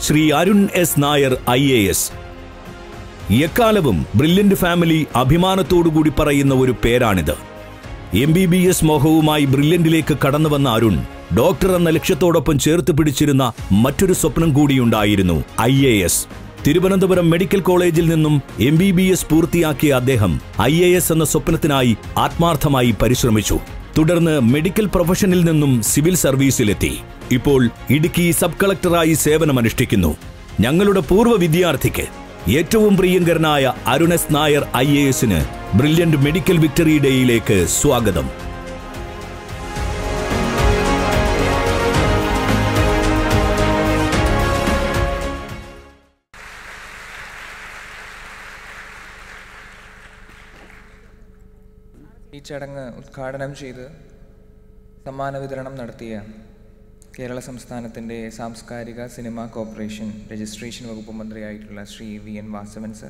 Shri Arun S Nair I A S എക്കാലവും Brilliant family അഭിമാനത്തോടുകൂടി പറയുന്ന ഒരു പേരാണിത് എം ബി ബി എസ് മോഹവുമായി ബ്രില്യന്റിലേക്ക് കടന്നു വന്ന അരുൺ ഡോക്ടർ എന്ന ലക്ഷ്യത്തോടൊപ്പം ചേർത്ത് പിടിച്ചിരുന്ന മറ്റൊരു സ്വപ്നം കൂടിയുണ്ടായിരുന്നു I A S Thiruvananthapuram medical കോളേജിൽ നിന്നും എം ബി ബി എസ് പൂർത്തിയാക്കിയ അദ്ദേഹം ഐ എ എസ് എന്ന സ്വപ്നത്തിനായി ആത്മാർത്ഥമായി പരിശ്രമിച്ചു തുടർന്ന് മെഡിക്കൽ പ്രൊഫഷനിൽ നിന്നും സിവിൽ സർവീസിലെത്തി ഇപ്പോൾ ഇടുക്കി സബ് കളക്ടറായി സേവനമനുഷ്ഠിക്കുന്നു ഞങ്ങളുടെ പൂർവ്വ വിദ്യാർത്ഥിക്ക് ഏറ്റവും പ്രിയങ്കരനായ അരുണസ് നായർ ഐ എ എസിന് ബ്രില്യന്റ് മെഡിക്കൽ വിക്ടറി ഡേയിലേക്ക് സ്വാഗതം ഈ ചടങ്ങ് ഉദ്ഘാടനം ചെയ്ത് സമ്മാന വിതരണം നടത്തിയ കേരള സംസ്ഥാനത്തിൻ്റെ സാംസ്കാരിക സിനിമാ കോർപ്പറേഷൻ രജിസ്ട്രേഷൻ വകുപ്പ് മന്ത്രിയായിട്ടുള്ള Shri V N Vasavan sir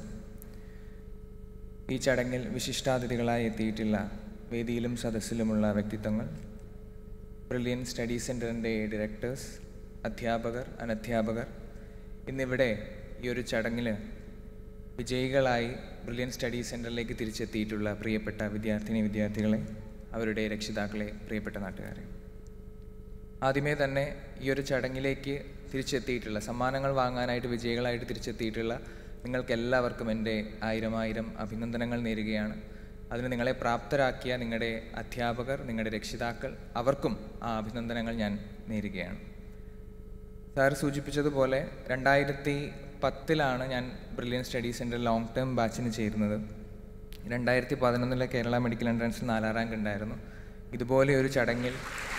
ഈ ചടങ്ങിൽ വിശിഷ്ടാതിഥികളായി എത്തിയിട്ടുള്ള വേദിയിലും സദസ്സിലുമുള്ള വ്യക്തിത്വങ്ങൾ ബ്രില്യൻ സ്റ്റഡി സെൻറ്ററിൻ്റെ ഡയറക്ടേഴ്സ് അധ്യാപകർ അനധ്യാപകർ ഇന്നിവിടെ ഈ ഒരു ചടങ്ങിൽ വിജയികളായി ബ്രില്യൻ സ്റ്റഡി സെൻറ്ററിലേക്ക് തിരിച്ചെത്തിയിട്ടുള്ള പ്രിയപ്പെട്ട വിദ്യാർത്ഥിനി വിദ്യാർത്ഥികളെ അവരുടെ രക്ഷിതാക്കളെ പ്രിയപ്പെട്ട നാട്ടുകാരെ ആദ്യമേ തന്നെ ഈ ഒരു ചടങ്ങിലേക്ക് തിരിച്ചെത്തിയിട്ടുള്ള സമ്മാനങ്ങൾ വാങ്ങാനായിട്ട് വിജയികളായിട്ട് തിരിച്ചെത്തിയിട്ടുള്ള നിങ്ങൾക്ക് എല്ലാവർക്കും എൻ്റെ ആയിരം ആയിരം അഭിനന്ദനങ്ങൾ നേരുകയാണ് അതിന് നിങ്ങളെ പ്രാപ്തരാക്കിയ നിങ്ങളുടെ അധ്യാപകർ നിങ്ങളുടെ രക്ഷിതാക്കൾ അവർക്കും ആ അഭിനന്ദനങ്ങൾ ഞാൻ നേരുകയാണ് സാർ സൂചിപ്പിച്ചതുപോലെ രണ്ടായിരത്തി പത്തിലാണ് ഞാൻ Brilliant Study Centre long term ബാച്ചിന് ചേരുന്നത് രണ്ടായിരത്തി പതിനൊന്നിലെ കേരള മെഡിക്കൽ എൻട്രൻസിൽ നാലാം റാങ്ക് ഉണ്ടായിരുന്നു ഇതുപോലെ ഒരു ചടങ്ങിൽ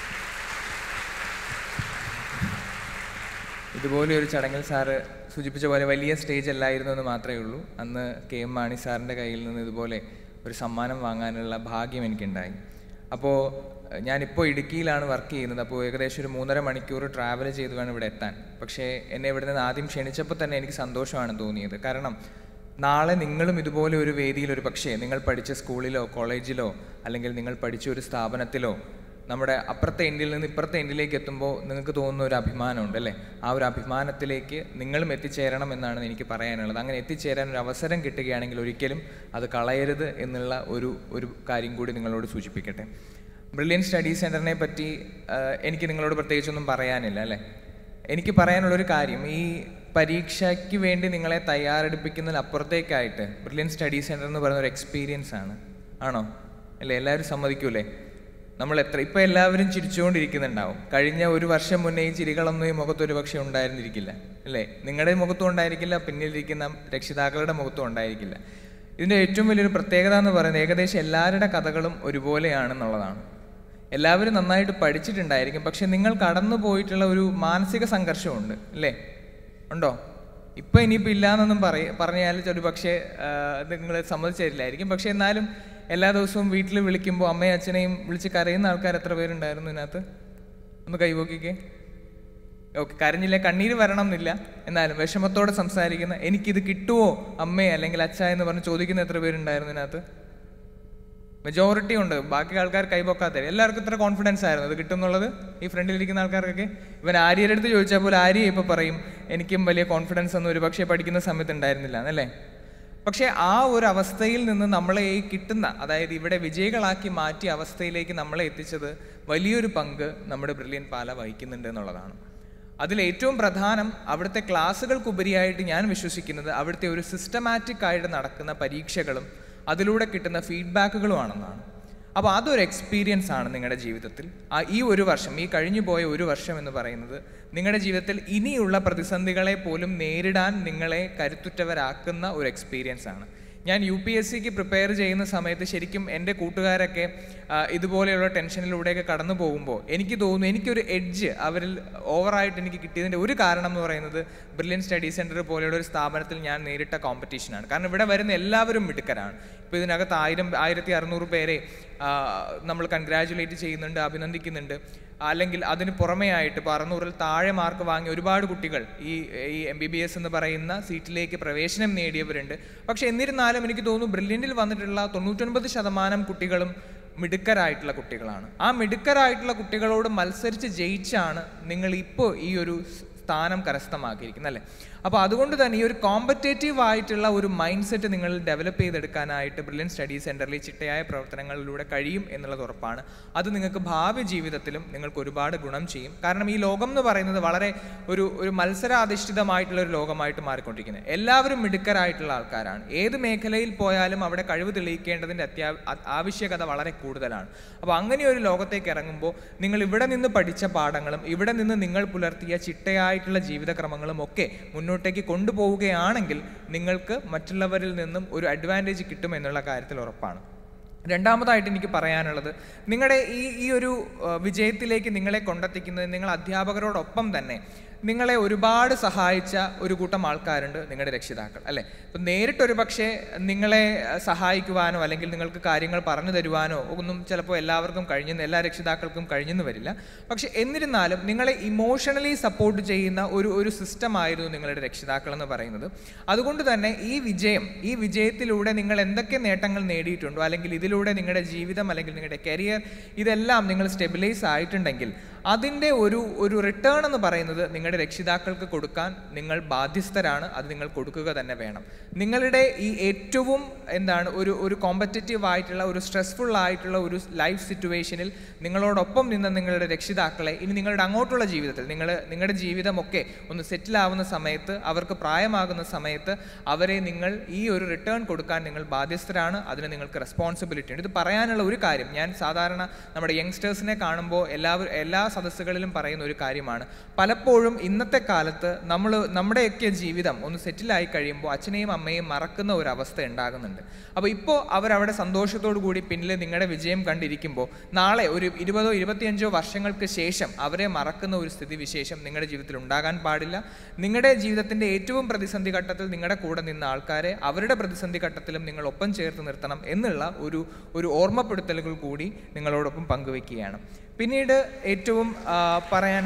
ഇതുപോലെ ഒരു ചടങ്ങിൽ സാറ് സൂചിപ്പിച്ച പോലെ വലിയ സ്റ്റേജ് അല്ലായിരുന്നു എന്ന് മാത്രമേ ഉള്ളൂ അന്ന് കെ എം മാണി സാറിൻ്റെ കയ്യിൽ നിന്ന് ഇതുപോലെ ഒരു സമ്മാനം വാങ്ങാനുള്ള ഭാഗ്യം എനിക്കുണ്ടായി അപ്പോൾ ഞാനിപ്പോൾ ഇടുക്കിയിലാണ് വർക്ക് ചെയ്യുന്നത് അപ്പോൾ ഏകദേശം ഒരു മൂന്നര മണിക്കൂർ ട്രാവൽ ചെയ്ത് വേണം ഇവിടെ എത്താൻ പക്ഷേ എന്നെ ഇവിടെ നിന്ന് ആദ്യം ക്ഷണിച്ചപ്പോൾ തന്നെ എനിക്ക് സന്തോഷമാണ് തോന്നിയത് കാരണം നാളെ നിങ്ങളും ഇതുപോലെ ഒരു വേദിയിൽ ഒരു പക്ഷേ നിങ്ങൾ പഠിച്ച സ്കൂളിലോ കോളേജിലോ അല്ലെങ്കിൽ നിങ്ങൾ പഠിച്ച ഒരു സ്ഥാപനത്തിലോ നമ്മുടെ അപ്പുറത്തെ എൻഡിൽ നിന്ന് ഇപ്പുറത്തെ എൻഡിലേക്ക് എത്തുമ്പോൾ നിങ്ങൾക്ക് തോന്നുന്ന ഒരു അഭിമാനമുണ്ട് അല്ലേ ആ ഒരു അഭിമാനത്തിലേക്ക് നിങ്ങളും എത്തിച്ചേരണം എന്നാണ് എനിക്ക് പറയാനുള്ളത് അങ്ങനെ എത്തിച്ചേരാൻ ഒരു അവസരം കിട്ടുകയാണെങ്കിൽ ഒരിക്കലും അത് കളയരുത് എന്നുള്ള ഒരു ഒരു കാര്യം കൂടി നിങ്ങളോട് സൂചിപ്പിക്കട്ടെ ബ്രില്യൻ സ്റ്റഡി സെൻറ്ററിനെ പറ്റി ആ, എനിക്ക് നിങ്ങളോട് പ്രത്യേകിച്ചൊന്നും പറയാനില്ല അല്ലേ എനിക്ക് പറയാനുള്ളൊരു കാര്യം ഈ പരീക്ഷയ്ക്ക് വേണ്ടി നിങ്ങളെ തയ്യാറെടുപ്പിക്കുന്നതിന് അപ്പുറത്തേക്കായിട്ട് ബ്രില്യൻ സ്റ്റഡി സെൻറ്റർ എന്ന് പറയുന്ന ഒരു എക്സ്പീരിയൻസ് ആണ് ആണോ അല്ലേ എല്ലാവരും സമ്മതിക്കൂലേ നമ്മൾ എത്ര ഇപ്പം എല്ലാവരും ചിരിച്ചുകൊണ്ടിരിക്കുന്നുണ്ടാവും കഴിഞ്ഞ ഒരു വർഷം മുന്നേ ഈ ചിരികളൊന്നും ഈ മുഖത്ത് ഒരു പക്ഷേ ഉണ്ടായിരുന്നിരിക്കില്ല അല്ലേ നിങ്ങളുടെ മുഖത്തും ഉണ്ടായിരിക്കില്ല പിന്നിലിരിക്കുന്ന രക്ഷിതാക്കളുടെ മുഖത്തും ഉണ്ടായിരിക്കില്ല ഇതിൻ്റെ ഏറ്റവും വലിയൊരു പ്രത്യേകത എന്ന് പറയുന്നത് ഏകദേശം എല്ലാവരുടെ കഥകളും ഒരുപോലെയാണെന്നുള്ളതാണ് എല്ലാവരും നന്നായിട്ട് പഠിച്ചിട്ടുണ്ടായിരിക്കും പക്ഷെ നിങ്ങൾ കടന്നു പോയിട്ടുള്ള ഒരു മാനസിക സംഘർഷമുണ്ട് അല്ലേ ഉണ്ടോ ഇപ്പം ഇനിയിപ്പോൾ ഇല്ലാന്നൊന്നും പറയ പറഞ്ഞാൽ ഒരു പക്ഷേ നിങ്ങൾ സമ്മതിച്ചു തരില്ലായിരിക്കും പക്ഷെ എന്നാലും എല്ലാ ദിവസവും വീട്ടിൽ വിളിക്കുമ്പോൾ അമ്മയും അച്ഛനെയും വിളിച്ച് കരയുന്ന ആൾക്കാർ എത്ര പേരുണ്ടായിരുന്നു ഇതിനകത്ത് ഒന്ന് കൈപോക്കിക്കേ ഓക്കെ കരഞ്ഞില്ല കണ്ണീര് വരണം എന്നില്ല എന്നാലും വിഷമത്തോടെ സംസാരിക്കുന്ന എനിക്കിത് കിട്ടുമോ അമ്മേ അല്ലെങ്കിൽ അച്ഛ എന്ന് പറഞ്ഞ് ചോദിക്കുന്ന എത്ര പേരുണ്ടായിരുന്നു ഇതിനകത്ത് മെജോറിറ്റി ഉണ്ട് ബാക്കി ആൾക്കാർ കൈപൊക്കാത്ത എല്ലാവർക്കും ഇത്ര കോൺഫിഡൻസ് ആയിരുന്നു അത് കിട്ടും എന്നുള്ളത് ഈ ഫ്രണ്ടിലിരിക്കുന്ന ആൾക്കാർക്കൊക്കെ ഇവൻ ആര്യയുടെ അടുത്ത് ചോദിച്ചാൽ പോലും ആര്യ ഇപ്പോൾ പറയും എനിക്കും വലിയ കോൺഫിഡൻസ് ഒന്നും ഒരു പക്ഷേ പഠിക്കുന്ന സമയത്ത് ഉണ്ടായിരുന്നില്ല എന്നല്ലേ പക്ഷേ ആ ഒരു അവസ്ഥയിൽ നിന്ന് നമ്മളെ ഈ കിട്ടുന്ന അതായത് ഇവിടെ വിജയികളാക്കി മാറ്റിയ അവസ്ഥയിലേക്ക് നമ്മളെ എത്തിച്ചത് വലിയൊരു പങ്ക് നമ്മുടെ ബ്രില്യൻ പാല വഹിക്കുന്നുണ്ട് എന്നുള്ളതാണ് അതിൽ ഏറ്റവും പ്രധാനം അവിടുത്തെ ക്ലാസ്സുകൾക്കുപരിയായിട്ട് ഞാൻ വിശ്വസിക്കുന്നത് അവിടുത്തെ ഒരു സിസ്റ്റമാറ്റിക് ആയിട്ട് നടക്കുന്ന പരീക്ഷകളും അതിലൂടെ കിട്ടുന്ന ഫീഡ്ബാക്കുകളുമാണെന്നാണ് അപ്പോൾ അതൊരു എക്സ്പീരിയൻസ് ആണ് നിങ്ങളുടെ ജീവിതത്തിൽ ആ ഈ ഒരു വർഷം ഈ കഴിഞ്ഞു പോയ ഒരു വർഷം എന്ന് പറയുന്നത് നിങ്ങളുടെ ജീവിതത്തിൽ ഇനിയുള്ള പ്രതിസന്ധികളെ പോലും നേരിടാൻ നിങ്ങളെ കരുത്തുറ്റവരാക്കുന്ന ഒരു എക്സ്പീരിയൻസ് ആണ് ഞാൻ യു പി എസ് സിക്ക് പ്രിപ്പയർ ചെയ്യുന്ന സമയത്ത് ശരിക്കും എൻ്റെ കൂട്ടുകാരൊക്കെ ആ, ഇതുപോലെയുള്ള ടെൻഷനിലൂടെയൊക്കെ കടന്നു പോകുമ്പോൾ എനിക്ക് തോന്നുന്നു എനിക്കൊരു എഡ്ജ് അവരിൽ ഓവറായിട്ട് എനിക്ക് കിട്ടിയതിൻ്റെ ഒരു കാരണം എന്ന് പറയുന്നത് ബ്രില്യൻ സ്റ്റഡി സെൻറ്റർ പോലെയുള്ള ഒരു സ്ഥാപനത്തിൽ ഞാൻ നേരിട്ട കോമ്പറ്റീഷനാണ് കാരണം ഇവിടെ വരുന്ന എല്ലാവരും മിടുക്കരാണ് ഇപ്പോൾ ഇതിനകത്ത് ആയിരം ആയിരത്തി അറുന്നൂറ് പേരെ ആ, നമ്മൾ കൺഗ്രാജുലേറ്റ് ചെയ്യുന്നുണ്ട് അഭിനന്ദിക്കുന്നുണ്ട് അല്ലെങ്കിൽ അതിന് പുറമേ ആയിട്ട് ഇപ്പോൾ അറുന്നൂറിൽ താഴെ മാർക്ക് വാങ്ങിയ ഒരുപാട് കുട്ടികൾ ഈ ഈ എം ബി ബി എസ് എന്ന് പറയുന്ന സീറ്റിലേക്ക് പ്രവേശനം നേടിയവരുണ്ട് പക്ഷെ എന്നിരുന്നാലും എനിക്ക് തോന്നുന്നു ബ്രില്യൻറ്റിൽ വന്നിട്ടുള്ള തൊണ്ണൂറ്റൊൻപത് ശതമാനം കുട്ടികളും മിടുക്കരായിട്ടുള്ള കുട്ടികളാണ് ആ മിടുക്കരായിട്ടുള്ള കുട്ടികളോട് മത്സരിച്ച് ജയിച്ചാണ് നിങ്ങൾ ഇപ്പോൾ ഈ ഒരു സ്ഥാനം കരസ്ഥമാക്കിയിരിക്കുന്നത് അല്ലേ അപ്പോൾ അതുകൊണ്ട് തന്നെ ഈ ഒരു കോമ്പറ്റേറ്റീവ് ആയിട്ടുള്ള ഒരു മൈൻഡ് സെറ്റ് നിങ്ങൾ ഡെവലപ്പ് ചെയ്തെടുക്കാനായിട്ട് ബ്രില്യൻ സ്റ്റഡി സെൻറ്ററിൽ ചിട്ടയായ പ്രവർത്തനങ്ങളിലൂടെ കഴിയും എന്നുള്ളത് ഉറപ്പാണ് അത് നിങ്ങൾക്ക് ഭാവി ജീവിതത്തിലും നിങ്ങൾക്ക് ഒരുപാട് ഗുണം ചെയ്യും കാരണം ഈ ലോകം എന്ന് പറയുന്നത് വളരെ ഒരു ഒരു മത്സരാധിഷ്ഠിതമായിട്ടുള്ള ഒരു ലോകമായിട്ട് മാറിക്കൊണ്ടിരിക്കുന്നത് എല്ലാവരും മിടുക്കരായിട്ടുള്ള ആൾക്കാരാണ് ഏത് മേഖലയിൽ പോയാലും അവിടെ കഴിവ് തെളിയിക്കേണ്ടതിൻ്റെ അത്യാ ആ- ആവശ്യകത വളരെ കൂടുതലാണ് അപ്പോൾ അങ്ങനെ ഒരു ലോകത്തേക്ക് ഇറങ്ങുമ്പോൾ നിങ്ങൾ ഇവിടെ നിന്ന് പഠിച്ച പാഠങ്ങളും ഇവിടെ നിന്ന് നിങ്ങൾ പുലർത്തിയ ചിട്ടയായിട്ടുള്ള ജീവിതക്രമങ്ങളും ഒക്കെ മുന്നോട്ടേക്ക് കൊണ്ടുപോവുകയാണെങ്കിൽ നിങ്ങൾക്ക് മറ്റുള്ളവരിൽ നിന്നും ഒരു അഡ്വാൻറ്റേജ് കിട്ടും എന്നുള്ള കാര്യത്തിൽ ഉറപ്പാണ് രണ്ടാമതായിട്ട് എനിക്ക് പറയാനുള്ളത് നിങ്ങളുടെ ഈ ഈ ഒരു ആ, വിജയത്തിലേക്ക് നിങ്ങളെ കൊണ്ടെത്തിക്കുന്നത് നിങ്ങൾ അധ്യാപകരോടൊപ്പം തന്നെ നിങ്ങളെ ഒരുപാട് സഹായിച്ച ഒരു കൂട്ടം ആൾക്കാരുണ്ട് നിങ്ങളുടെ രക്ഷിതാക്കൾ അല്ലേ ഇപ്പം നേരിട്ടൊരു പക്ഷേ നിങ്ങളെ ആ, സഹായിക്കുവാനോ അല്ലെങ്കിൽ നിങ്ങൾക്ക് കാര്യങ്ങൾ പറഞ്ഞു തരുവാനോ ഒന്നും ചിലപ്പോൾ എല്ലാവർക്കും കഴിഞ്ഞെന്ന് എല്ലാ രക്ഷിതാക്കൾക്കും കഴിഞ്ഞെന്ന് വരില്ല പക്ഷെ എന്നിരുന്നാലും നിങ്ങളെ ഇമോഷണലി സപ്പോർട്ട് ചെയ്യുന്ന ഒരു ഒരു സിസ്റ്റം ആയിരുന്നു നിങ്ങളുടെ രക്ഷിതാക്കൾ എന്ന് പറയുന്നത് അതുകൊണ്ട് തന്നെ ഈ വിജയം ഈ വിജയത്തിലൂടെ നിങ്ങൾ എന്തൊക്കെ നേട്ടങ്ങൾ നേടിയിട്ടുണ്ടോ അല്ലെങ്കിൽ ഇതിലൂടെ നിങ്ങളുടെ ജീവിതം അല്ലെങ്കിൽ നിങ്ങളുടെ കരിയർ ഇതെല്ലാം നിങ്ങൾ സ്റ്റെബിലൈസ് ആയിട്ടുണ്ടെങ്കിൽ അതിൻ്റെ ഒരു ഒരു റിട്ടേൺ എന്ന് പറയുന്നത് നിങ്ങളുടെ രക്ഷിതാക്കൾക്ക് കൊടുക്കാൻ നിങ്ങൾ ബാധ്യസ്ഥരാണ് അത് നിങ്ങൾ കൊടുക്കുക തന്നെ വേണം നിങ്ങളുടെ ഈ ഏറ്റവും എന്താണ് ഒരു ഒരു കോമ്പറ്റേറ്റീവ് ആയിട്ടുള്ള ഒരു സ്ട്രെസ്ഫുൾ ആയിട്ടുള്ള ഒരു ലൈഫ് സിറ്റുവേഷനിൽ നിങ്ങളോടൊപ്പം നിന്ന നിങ്ങളുടെ രക്ഷിതാക്കളെ ഇനി നിങ്ങളുടെ അങ്ങോട്ടുള്ള ജീവിതത്തിൽ നിങ്ങൾ നിങ്ങളുടെ ജീവിതമൊക്കെ ഒന്ന് സെറ്റിൽ ആവുന്ന സമയത്ത് അവർക്ക് പ്രായമാകുന്ന സമയത്ത് അവരെ നിങ്ങൾ ഈ ഒരു റിട്ടേൺ കൊടുക്കാൻ നിങ്ങൾ ബാധ്യസ്ഥരാണ് അതിന് നിങ്ങൾക്ക് റെസ്പോൺസിബിലിറ്റി ഉണ്ട് ഇത് പറയാനുള്ള ഒരു കാര്യം ഞാൻ സാധാരണ നമ്മുടെ യങ്സ്റ്റേഴ്സിനെ കാണുമ്പോൾ എല്ലാവരും എല്ലാ സദസ്സുകളിലും പറയുന്ന ഒരു കാര്യമാണ് പലപ്പോഴും ഇന്നത്തെ കാലത്ത് നമ്മൾ നമ്മുടെയൊക്കെ ജീവിതം ഒന്ന് സെറ്റിലായി കഴിയുമ്പോൾ അച്ഛനെയും അമ്മയും മറക്കുന്ന ഒരു അവസ്ഥ ഉണ്ടാകുന്നുണ്ട് അപ്പോൾ ഇപ്പോൾ അവരവിടെ സന്തോഷത്തോടു കൂടി പിന്നിൽ നിങ്ങളുടെ വിജയം കണ്ടിരിക്കുമ്പോൾ നാളെ ഒരു ഇരുപതോ ഇരുപത്തിയഞ്ചോ വർഷങ്ങൾക്ക് ശേഷം അവരെ മറക്കുന്ന ഒരു സ്ഥിതി വിശേഷം നിങ്ങളുടെ ജീവിതത്തിൽ ഉണ്ടാകാൻ പാടില്ല നിങ്ങളുടെ ജീവിതത്തിൻ്റെ ഏറ്റവും പ്രതിസന്ധി ഘട്ടത്തിൽ നിങ്ങളുടെ കൂടെ നിന്ന ആൾക്കാരെ അവരുടെ പ്രതിസന്ധി ഘട്ടത്തിലും നിങ്ങൾ ഒപ്പം ചേർത്ത് നിർത്തണം എന്നുള്ള ഒരു ഒരു ഓർമ്മപ്പെടുത്തലുകൾ കൂടി നിങ്ങളോടൊപ്പം പങ്കുവെക്കുകയാണ് പിന്നീട് ഏറ്റവും ആ, പറയാൻ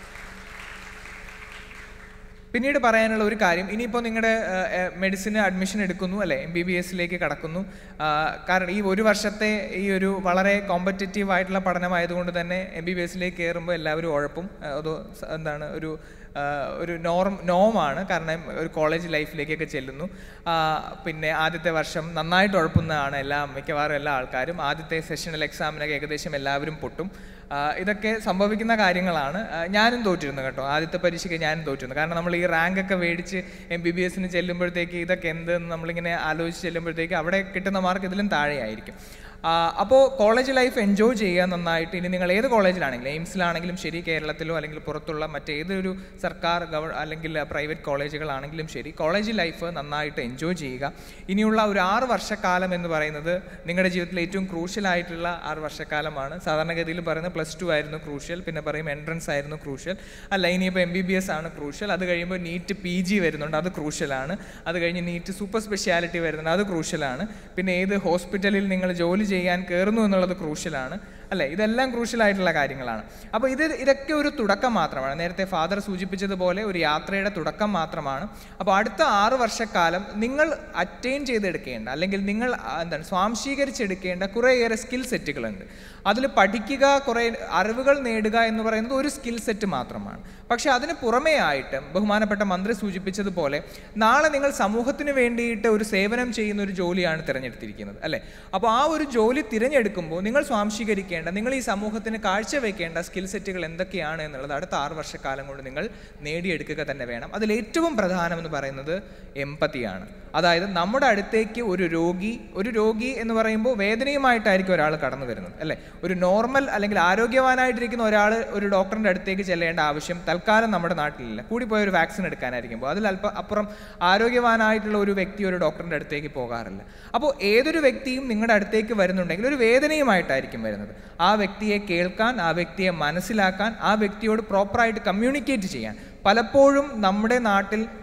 പിന്നീട് പറയാനുള്ള ഒരു കാര്യം ഇനിയിപ്പോൾ നിങ്ങളുടെ മെഡിസിന് അഡ്മിഷൻ എടുക്കുന്നു അല്ലേ എം ബി ബി എസിലേക്ക് കടക്കുന്നു ആ, കാരണം ഈ ഒരു വർഷത്തെ ഈ ഒരു വളരെ കോമ്പറ്റേറ്റീവ് ആയിട്ടുള്ള പഠനമായതുകൊണ്ട് തന്നെ എം ബി ബി എസിലേക്ക് കയറുമ്പോൾ എല്ലാവരും ഉഴപ്പും ആ, അതോ സ- എന്താണ് ഒരു ആ, ഒരു നോർം നോമാണ് കാരണം ഒരു കോളേജ് ലൈഫിലേക്കൊക്കെ ചെല്ലുന്നു ആ, പിന്നെ ആദ്യത്തെ വർഷം നന്നായിട്ട് ഉഴപ്പുന്നതാണ് എല്ലാ മിക്കവാറും എല്ലാ ആൾക്കാരും ആദ്യത്തെ സെഷണൽ എക്സാമിനൊക്കെ ഏകദേശം എല്ലാവരും പൊട്ടും ആ, ഇതൊക്കെ സംഭവിക്കുന്ന കാര്യങ്ങളാണ് ആ, ഞാനും തോറ്റിരുന്നു കേട്ടോ ആദ്യത്തെ പരീക്ഷയ്ക്ക് ഞാനും തോറ്റിരുന്നു കാരണം നമ്മൾ ഈ റാങ്ക് ഒക്കെ മേടിച്ച് എം ബി ബി എസിന് ചെല്ലുമ്പോഴത്തേക്ക് ഇതൊക്കെ എന്തെന്ന് നമ്മളിങ്ങനെ ആലോചിച്ച് ചെല്ലുമ്പോഴത്തേക്ക് അവിടെ കിട്ടുന്ന മാർക്ക് ഇതിലും താഴെയായിരിക്കും അപ്പോൾ കോളേജ് ലൈഫ് എൻജോയ് ചെയ്യുക നന്നായിട്ട് ഇനി നിങ്ങൾ ഏത് കോളേജിലാണെങ്കിലും എയിംസിലാണെങ്കിലും ശരി കേരളത്തിലോ അല്ലെങ്കിൽ പുറത്തുള്ള മറ്റേതൊരു സർക്കാർ ഗവ അല്ലെങ്കിൽ പ്രൈവറ്റ് കോളേജുകളാണെങ്കിലും ശരി കോളേജ് ലൈഫ് നന്നായിട്ട് എൻജോയ് ചെയ്യുക ഇനിയുള്ള ഒരു ആറ് വർഷക്കാലം എന്ന് പറയുന്നത് നിങ്ങളുടെ ജീവിതത്തിൽ ഏറ്റവും ക്രൂഷ്യൽ ആയിട്ടുള്ള ആറ് വർഷക്കാലമാണ് സാധാരണഗതിയിൽ പറയുന്നത് പ്ലസ് ടു ആയിരുന്നു ക്രൂഷ്യൽ പിന്നെ പറയും എൻട്രൻസ് ആയിരുന്നു ക്രൂഷ്യൽ അല്ല ഇനിയിപ്പോൾ എം ബി ബി എസ് ആണ് ക്രൂഷ്യൽ അത് കഴിയുമ്പോൾ നീറ്റ് പി ജി വരുന്നുണ്ട് അത് ക്രൂഷ്യലാണ് അത് കഴിഞ്ഞ് നീറ്റ് സൂപ്പർ സ്പെഷ്യാലിറ്റി വരുന്നുണ്ട് അത് ക്രൂഷ്യലാണ് പിന്നെ ഏത് ഹോസ്പിറ്റലിൽ നിങ്ങൾ ജോലി ചെയ്യാൻ കയറുന്നു എന്നുള്ളത് ക്രൂഷ്യലാണ് അല്ലേ ഇതെല്ലാം ക്രൂഷ്യൽ ആയിട്ടുള്ള കാര്യങ്ങളാണ് അപ്പോൾ ഇത് ഇതൊക്കെ ഒരു തുടക്കം മാത്രമാണ് നേരത്തെ ഫാദർ സൂചിപ്പിച്ചതുപോലെ ഒരു യാത്രയുടെ തുടക്കം മാത്രമാണ് അപ്പോൾ അടുത്ത ആറ് വർഷക്കാലം നിങ്ങൾ അറ്റൈൻ ചെയ്തെടുക്കേണ്ട അല്ലെങ്കിൽ നിങ്ങൾ ആ, എന്താണ് സ്വാംശീകരിച്ചെടുക്കേണ്ട കുറേയേറെ സ്കിൽ സെറ്റുകളുണ്ട് അതിൽ പഠിക്കുക കുറേ അറിവുകൾ നേടുക എന്ന് പറയുന്നത് ഒരു സ്കിൽ സെറ്റ് മാത്രമാണ് പക്ഷേ അതിന് പുറമേ ആയിട്ട് ബഹുമാനപ്പെട്ട മന്ത്രി സൂചിപ്പിച്ചതുപോലെ നാളെ നിങ്ങൾ സമൂഹത്തിന് വേണ്ടിയിട്ട് ഒരു സേവനം ചെയ്യുന്ന ഒരു ജോലിയാണ് തിരഞ്ഞെടുത്തിരിക്കുന്നത് അല്ലേ അപ്പോൾ ആ ഒരു ജോലി തിരഞ്ഞെടുക്കുമ്പോൾ നിങ്ങൾ സ്വാംശീകരിക്കേണ്ട നിങ്ങൾ ഈ സമൂഹത്തിന് കാഴ്ചവെക്കേണ്ട സ്കിൽ സെറ്റുകൾ എന്തൊക്കെയാണ് എന്നുള്ളത് അടുത്ത ആറ് വർഷക്കാലം കൊണ്ട് നിങ്ങൾ നേടിയെടുക്കുക തന്നെ വേണം അതിൽ ഏറ്റവും പ്രധാനം എന്ന് പറയുന്നത് എമ്പത്തിയാണ് അതായത് നമ്മുടെ അടുത്തേക്ക് ഒരു രോഗി ഒരു രോഗി എന്ന് പറയുമ്പോൾ വേദനയുമായിട്ടായിരിക്കും ഒരാൾ കടന്നു വരുന്നത് അല്ലേ ഒരു നോർമൽ അല്ലെങ്കിൽ ആരോഗ്യവാനായിട്ടിരിക്കുന്ന ഒരാൾ ഒരു ഡോക്ടറിൻ്റെ അടുത്തേക്ക് ചെല്ലേണ്ട ആവശ്യം തൽക്കാലം നമ്മുടെ നാട്ടിലില്ല കൂടിപ്പോയ ഒരു വാക്സിൻ എടുക്കാനായിരിക്കുമ്പോൾ അതിൽ അല്പം അപ്പുറം ആരോഗ്യവാനായിട്ടുള്ള ഒരു വ്യക്തി ഒരു ഡോക്ടറിൻ്റെ അടുത്തേക്ക് പോകാറില്ല അപ്പോൾ ഏതൊരു വ്യക്തിയും നിങ്ങളുടെ അടുത്തേക്ക് വരുന്നുണ്ടെങ്കിൽ ഒരു വേദനയുമായിട്ടായിരിക്കും വരുന്നത് ആ വ്യക്തിയെ കേൾക്കാൻ ആ വ്യക്തിയെ മനസ്സിലാക്കാൻ ആ വ്യക്തിയോട് പ്രോപ്പറായിട്ട് കമ്മ്യൂണിക്കേറ്റ് ചെയ്യാൻ പലപ്പോഴും നമ്മുടെ നാട്ടിൽ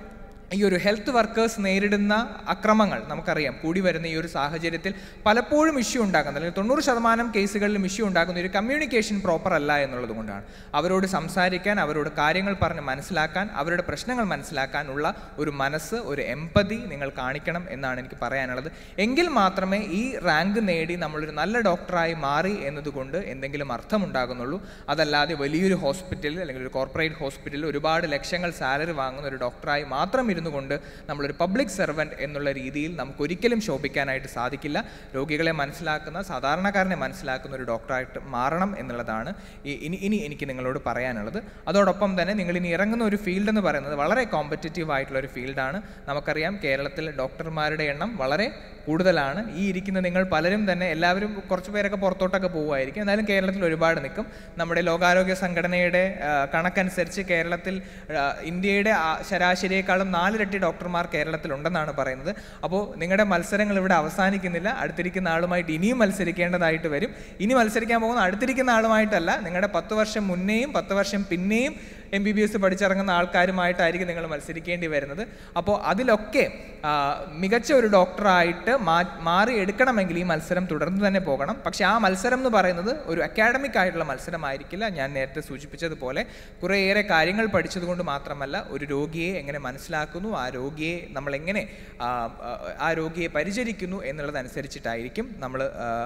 ഈ ഒരു ഹെൽത്ത് വർക്കേഴ്സ് നേരിടുന്ന അക്രമങ്ങൾ നമുക്കറിയാം കൂടി വരുന്ന ഈ ഒരു സാഹചര്യത്തിൽ പലപ്പോഴും ഇഷ്യൂ ഉണ്ടാക്കുന്നത് അല്ലെങ്കിൽ തൊണ്ണൂറ് ശതമാനം കേസുകളിലും ഇഷ്യൂ ഉണ്ടാക്കുന്ന ഒരു കമ്മ്യൂണിക്കേഷൻ പ്രോപ്പർ അല്ല എന്നുള്ളത് കൊണ്ടാണ് അവരോട് സംസാരിക്കാൻ അവരോട് കാര്യങ്ങൾ പറഞ്ഞ് മനസ്സിലാക്കാൻ അവരുടെ പ്രശ്നങ്ങൾ മനസ്സിലാക്കാനുള്ള ഒരു മനസ്സ് ഒരു എമ്പതി നിങ്ങൾ കാണിക്കണം എന്നാണ് എനിക്ക് പറയാനുള്ളത് എങ്കിൽ മാത്രമേ ഈ റാങ്ക് നേടി നമ്മളൊരു നല്ല ഡോക്ടറായി മാറി എന്നതുകൊണ്ട് എന്തെങ്കിലും അർത്ഥമുണ്ടാകുന്നുള്ളൂ അതല്ലാതെ വലിയൊരു ഹോസ്പിറ്റലിൽ അല്ലെങ്കിൽ ഒരു കോർപ്പറേറ്റ് ഹോസ്പിറ്റലിൽ ഒരുപാട് ലക്ഷങ്ങൾ സാലറി വാങ്ങുന്ന ഒരു ഡോക്ടറായി മാത്രം ഇരുന്നു കൊണ്ട് നമ്മളൊരു പബ്ലിക് സെർവൻറ്റ് എന്നുള്ള രീതിയിൽ നമുക്ക് ഒരിക്കലും ശോഭിക്കാനായിട്ട് സാധിക്കില്ല രോഗികളെ മനസ്സിലാക്കുന്ന സാധാരണക്കാരനെ മനസ്സിലാക്കുന്ന ഒരു ഡോക്ടറായിട്ട് മാറണം എന്നുള്ളതാണ് ഈ- ഇനി ഇനി എനിക്ക് നിങ്ങളോട് പറയാനുള്ളത് അതോടൊപ്പം തന്നെ നിങ്ങൾ ഇനി ഇറങ്ങുന്ന ഒരു ഫീൽഡ് എന്ന് പറയുന്നത് വളരെ കോമ്പറ്റീറ്റീവ് ആയിട്ടുള്ള ഒരു ഫീൽഡാണ് നമുക്കറിയാം കേരളത്തിൽ ഡോക്ടർമാരുടെ എണ്ണം വളരെ കൂടുതലാണ് ഈ ഇരിക്കുന്ന നിങ്ങൾ പലരും തന്നെ എല്ലാവരും കുറച്ച് പേരൊക്കെ പുറത്തോട്ടൊക്കെ പോവുമായിരിക്കും എന്നാലും കേരളത്തിൽ ഒരുപാട് നിൽക്കും നമ്മുടെ ലോകാരോഗ്യ സംഘടനയുടെ ആ, കണക്കനുസരിച്ച് കേരളത്തിൽ ആ, ഇന്ത്യയുടെ ആ ശരാശരിയേക്കാളും നാലിരട്ടി ഡോക്ടർമാർ കേരളത്തിലുണ്ടെന്നാണ് പറയുന്നത് അപ്പോൾ നിങ്ങളുടെ മത്സരങ്ങൾ ഇവിടെ അവസാനിക്കുന്നില്ല അടുത്തിരിക്കുന്ന ആളുമായിട്ട് ഇനിയും മത്സരിക്കേണ്ടതായിട്ട് വരും ഇനി മത്സരിക്കാൻ പോകുന്ന അടുത്തിരിക്കുന്ന ആളുമായിട്ടല്ല നിങ്ങളുടെ പത്ത് വർഷം മുന്നേയും പത്ത് വർഷം പിന്നെയും എം ബി ബി എസ് പഠിച്ചിറങ്ങുന്ന ആൾക്കാരുമായിട്ടായിരിക്കും നിങ്ങൾ മത്സരിക്കേണ്ടി വരുന്നത് അപ്പോൾ അതിലൊക്കെ ആ, മികച്ച ഒരു ഡോക്ടറായിട്ട് മാ മാറി എടുക്കണമെങ്കിൽ ഈ മത്സരം തുടർന്ന് തന്നെ പോകണം പക്ഷേ ആ മത്സരം എന്ന് പറയുന്നത് ഒരു അക്കാഡമിക് ആയിട്ടുള്ള മത്സരമായിരിക്കില്ല ഞാൻ നേരത്തെ സൂചിപ്പിച്ചതുപോലെ കുറേയേറെ കാര്യങ്ങൾ പഠിച്ചതുകൊണ്ട് മാത്രമല്ല ഒരു രോഗിയെ എങ്ങനെ മനസ്സിലാക്കുന്നു ആ രോഗിയെ നമ്മൾ എങ്ങനെ ആ, ആ, ആ രോഗിയെ പരിചരിക്കുന്നു എന്നുള്ളതനുസരിച്ചിട്ടായിരിക്കും നമ്മൾ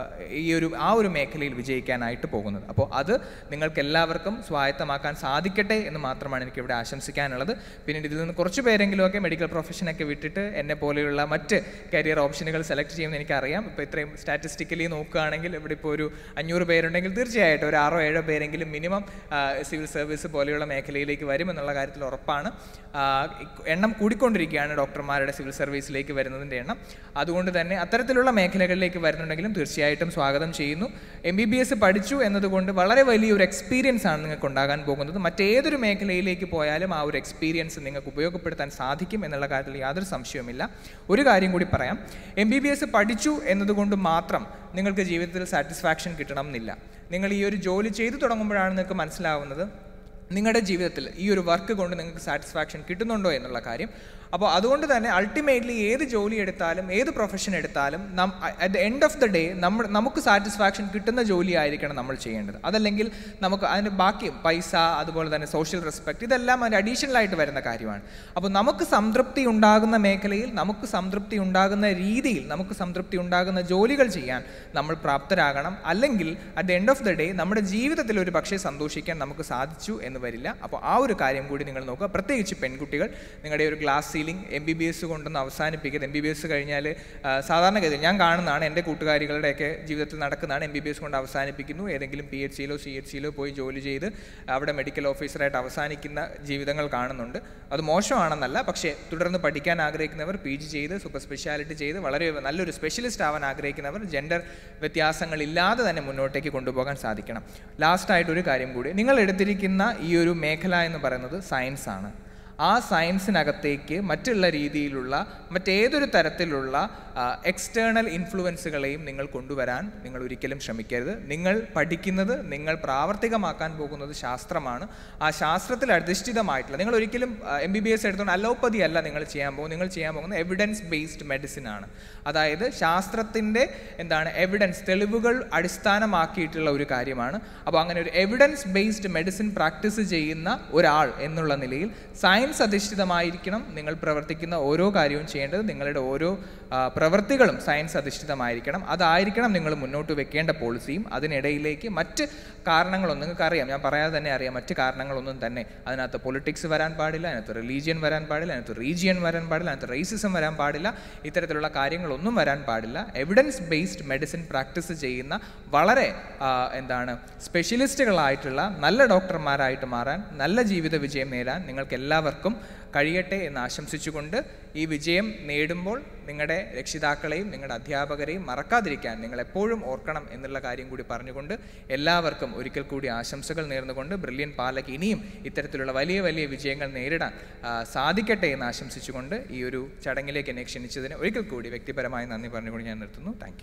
ഈ ഒരു ആ ഒരു മേഖലയിൽ വിജയിക്കാനായിട്ട് പോകുന്നത് അപ്പോൾ അത് നിങ്ങൾക്ക് എല്ലാവർക്കും സ്വായത്തമാക്കാൻ സാധിക്കട്ടെ എന്ന് മാത്രമാണ് എനിക്ക് ഇവിടെ ആശംസിക്കാനുള്ളത് പിന്നീട് ഇതിൽ നിന്ന് കുറച്ച് പേരെങ്കിലുമൊക്കെ മെഡിക്കൽ പ്രൊഫഷനൊക്കെ വിട്ടിട്ട് എന്നെ പോലെയുള്ള മറ്റ് കരിയർ ഓപ്ഷനുകൾ സെലക്ട് ചെയ്യുമെന്ന് എനിക്കറിയാം ഇപ്പോൾ ഇത്രയും സ്റ്റാറ്റിസ്റ്റിക്കലി നോക്കുകയാണെങ്കിൽ ഇവിടെ ഇപ്പോൾ ഒരു അഞ്ഞൂറ് പേരുണ്ടെങ്കിൽ തീർച്ചയായിട്ടും ഒരു ആറോ ഏഴോ പേരെങ്കിലും മിനിമം സിവിൽ സർവീസ് പോലെയുള്ള മേഖലയിലേക്ക് വരുമെന്നുള്ള കാര്യത്തിൽ ഉറപ്പാണ് ആ, എണ്ണം കൂടിക്കൊണ്ടിരിക്കുകയാണ് ഡോക്ടർമാരുടെ സിവിൽ സർവീസിലേക്ക് വരുന്നതിൻ്റെ എണ്ണം അതുകൊണ്ട് തന്നെ അത്തരത്തിലുള്ള മേഖലകളിലേക്ക് വരുന്നുണ്ടെങ്കിലും തീർച്ചയായിട്ടും സ്വാഗതം ചെയ്യുന്നു എം ബി ബി എസ് പഠിച്ചു എന്നതുകൊണ്ട് വളരെ വലിയൊരു എക്സ്പീരിയൻസ് ആണ് നിങ്ങൾക്ക് ഉണ്ടാകാൻ പോകുന്നത് മറ്റേതൊരു മേഖലയിലേക്ക് പോയാലും ആ ഒരു എക്സ്പീരിയൻസ് നിങ്ങൾക്ക് ഉപയോഗപ്പെടുത്താൻ സാധിക്കും എന്നുള്ള കാര്യത്തിൽ യാതൊരു സംശയവുമില്ല ഒരു കാര്യം കൂടി പറയാം എം ബി ബി എസ് പഠിച്ചു എന്നതുകൊണ്ട് മാത്രം നിങ്ങൾക്ക് ജീവിതത്തിൽ സാറ്റിസ്ഫാക്ഷൻ കിട്ടണം എന്നില്ല നിങ്ങൾ ഈ ഒരു ജോലി ചെയ്തു തുടങ്ങുമ്പോഴാണ് നിങ്ങൾക്ക് മനസ്സിലാവുന്നത് നിങ്ങളുടെ ജീവിതത്തിൽ ഈ ഒരു വർക്ക് കൊണ്ട് നിങ്ങൾക്ക് സാറ്റിസ്ഫാക്ഷൻ കിട്ടുന്നുണ്ടോ എന്നുള്ള കാര്യം അപ്പോൾ അതുകൊണ്ട് തന്നെ അൾട്ടിമേറ്റ്ലി ഏത് ജോലി എടുത്താലും ഏത് പ്രൊഫഷൻ എടുത്താലും നം at the end of the day നമ്മൾ നമുക്ക് സാറ്റിസ്ഫാക്ഷൻ കിട്ടുന്ന ജോലി ആയിരിക്കണം നമ്മൾ ചെയ്യേണ്ടത് അതല്ലെങ്കിൽ നമുക്ക് അതിന് ബാക്കി പൈസ അതുപോലെ തന്നെ സോഷ്യൽ റെസ്പെക്ട് ഇതെല്ലാം അതിന് അഡീഷണൽ ആയിട്ട് വരുന്ന കാര്യമാണ് അപ്പോൾ നമുക്ക് സംതൃപ്തി ഉണ്ടാകുന്ന മേഖലയിൽ നമുക്ക് സംതൃപ്തി ഉണ്ടാകുന്ന രീതിയിൽ നമുക്ക് സംതൃപ്തി ഉണ്ടാകുന്ന ജോലികൾ ചെയ്യാൻ നമ്മൾ പ്രാപ്തരാകണം അല്ലെങ്കിൽ at the end of the day നമ്മുടെ ജീവിതത്തിൽ ഒരു പക്ഷേ സന്തോഷിക്കാൻ നമുക്ക് സാധിച്ചു എന്ന് വരില്ല അപ്പോൾ ആ ഒരു കാര്യം കൂടി നിങ്ങൾ നോക്കുക പ്രത്യേകിച്ച് പെൺകുട്ടികൾ നിങ്ങളുടെ ഒരു glass ceiling M B B S കൊണ്ടൊന്ന് അവസാനിപ്പിക്കുക എം ബി ബി എസ് കഴിഞ്ഞാൽ സാധാരണഗതിയിൽ ഞാൻ കാണുന്നതാണ് എൻ്റെ കൂട്ടുകാരികളുടെയൊക്കെ ജീവിതത്തിൽ നടക്കുന്നതാണ് എം ബി ബി എസ് കൊണ്ട് അവസാനിപ്പിക്കുന്നു ഏതെങ്കിലും പി എച്ച് സിയിലോ സി എച്ച് സിയിലോ പോയി ജോലി ചെയ്ത് അവിടെ മെഡിക്കൽ ഓഫീസറായിട്ട് അവസാനിക്കുന്ന ജീവിതങ്ങൾ കാണുന്നുണ്ട് അത് മോശമാണെന്നല്ല പക്ഷേ തുടർന്ന് പഠിക്കാൻ ആഗ്രഹിക്കുന്നവർ പി ജി ചെയ്ത് സൂപ്പർ സ്പെഷ്യാലിറ്റി ചെയ്ത് വളരെ നല്ലൊരു സ്പെഷ്യലിസ്റ്റ് ആവാൻ ആഗ്രഹിക്കുന്നവർ ജെൻഡർ വ്യത്യാസങ്ങളില്ലാതെ തന്നെ മുന്നോട്ടേക്ക് കൊണ്ടുപോകാൻ സാധിക്കണം ലാസ്റ്റായിട്ട് ഒരു കാര്യം കൂടി നിങ്ങൾ എടുത്തിരിക്കുന്ന ഈ ഒരു മേഖല എന്ന് പറയുന്നത് സയൻസ് ആണ് ആ സയൻസിനകത്തേക്ക് മറ്റുള്ള രീതിയിലുള്ള മറ്റേതൊരു തരത്തിലുള്ള എക്സ്റ്റേണൽ ഇൻഫ്ലുവൻസുകളെയും നിങ്ങൾ കൊണ്ടുവരാൻ നിങ്ങൾ ഒരിക്കലും ശ്രമിക്കരുത് നിങ്ങൾ പഠിക്കുന്നത് നിങ്ങൾ പ്രാവർത്തികമാക്കാൻ പോകുന്നത് ശാസ്ത്രമാണ് ആ ശാസ്ത്രത്തിൽ അധിഷ്ഠിതമായിട്ടുള്ള നിങ്ങൾ ഒരിക്കലും എം ബി ബി എസ് എടുത്തുകൊണ്ട് അലോപ്പതി അല്ല നിങ്ങൾ ചെയ്യാൻ പോകുന്നത് നിങ്ങൾ ചെയ്യാൻ പോകുന്നത് എവിഡൻസ് ബേസ്ഡ് മെഡിസിൻ ആണ് അതായത് ശാസ്ത്രത്തിൻ്റെ എന്താണ് എവിഡൻസ് തെളിവുകൾ അടിസ്ഥാനമാക്കിയിട്ടുള്ള ഒരു കാര്യമാണ് അപ്പോൾ അങ്ങനെ ഒരു എവിഡൻസ് ബേസ്ഡ് മെഡിസിൻ പ്രാക്ടീസ് ചെയ്യുന്ന ഒരാൾ എന്നുള്ള നിലയിൽ സയൻസ് അധിഷ്ഠിതമായിരിക്കണം നിങ്ങൾ പ്രവർത്തിക്കുന്ന ഓരോ കാര്യവും ചെയ്യേണ്ടത് നിങ്ങളുടെ ഓരോ ആ, പ്രവൃത്തികളും സയൻസ് അധിഷ്ഠിതമായിരിക്കണം അതായിരിക്കണം നിങ്ങൾ മുന്നോട്ട് വെക്കേണ്ട പോളിസിയും അതിനിടയിലേക്ക് മറ്റ് കാരണങ്ങളൊന്നും നിങ്ങൾക്ക് അറിയാം ഞാൻ പറയാതെ തന്നെ അറിയാം മറ്റ് കാരണങ്ങളൊന്നും തന്നെ അതിനകത്ത് പൊളിറ്റിക്സ് വരാൻ പാടില്ല അതിനകത്ത് റിലീജിയൻ വരാൻ പാടില്ല അതിനകത്ത് റീജിയൻ വരാൻ പാടില്ല അതിനകത്ത് റേസിസം വരാൻ പാടില്ല ഇത്തരത്തിലുള്ള കാര്യങ്ങളൊന്നും വരാൻ പാടില്ല എവിഡൻസ് ബേസ്ഡ് മെഡിസിൻ പ്രാക്ടീസ് ചെയ്യുന്ന വളരെ ആ, എന്താണ് സ്പെഷ്യലിസ്റ്റുകളായിട്ടുള്ള നല്ല ഡോക്ടർമാരായിട്ട് മാറാൻ നല്ല ജീവിത വിജയം നേടാൻ നിങ്ങൾക്ക് എല്ലാവർക്കും കഴിയട്ടെ എന്ന് ആശംസിച്ചുകൊണ്ട് ഈ വിജയം നേടുമ്പോൾ നിങ്ങളുടെ രക്ഷിതാക്കളെയും നിങ്ങളുടെ അധ്യാപകരെയും മറക്കാതിരിക്കാൻ നിങ്ങൾ എപ്പോഴും ഓർക്കണം എന്നുള്ള കാര്യം കൂടി പറഞ്ഞുകൊണ്ട് എല്ലാവർക്കും ഒരിക്കൽ കൂടി ആശംസകൾ നേർന്നുകൊണ്ട് ബ്രില്യൻ പാലക്ക് ഇനിയും ഇത്തരത്തിലുള്ള വലിയ വലിയ വിജയങ്ങൾ നേരിടാൻ ആ, സാധിക്കട്ടെ എന്ന് ആശംസിച്ചുകൊണ്ട് ഈ ഒരു ചടങ്ങിലേക്ക് എന്നെ ക്ഷണിച്ചതിന് ഒരിക്കൽ കൂടി വ്യക്തിപരമായി നന്ദി പറഞ്ഞുകൊണ്ട് ഞാൻ നിർത്തുന്നു താങ്ക്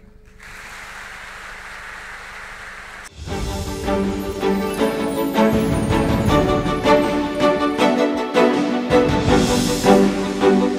യു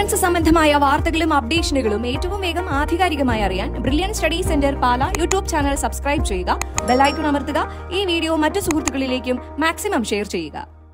എൻട്രൻസ് സംബന്ധമായ വാർത്തകളും അപ്ഡേഷനുകളും ഏറ്റവും വേഗം ആധികാരികമായി അറിയാൻ brilliant study centre Pala YouTube channel subscribe ചെയ്യുക ബെലൈക്കൺ അമർത്തുക ഈ വീഡിയോ മറ്റു സുഹൃത്തുക്കളിലേക്കും മാക്സിമം ഷെയർ ചെയ്യുക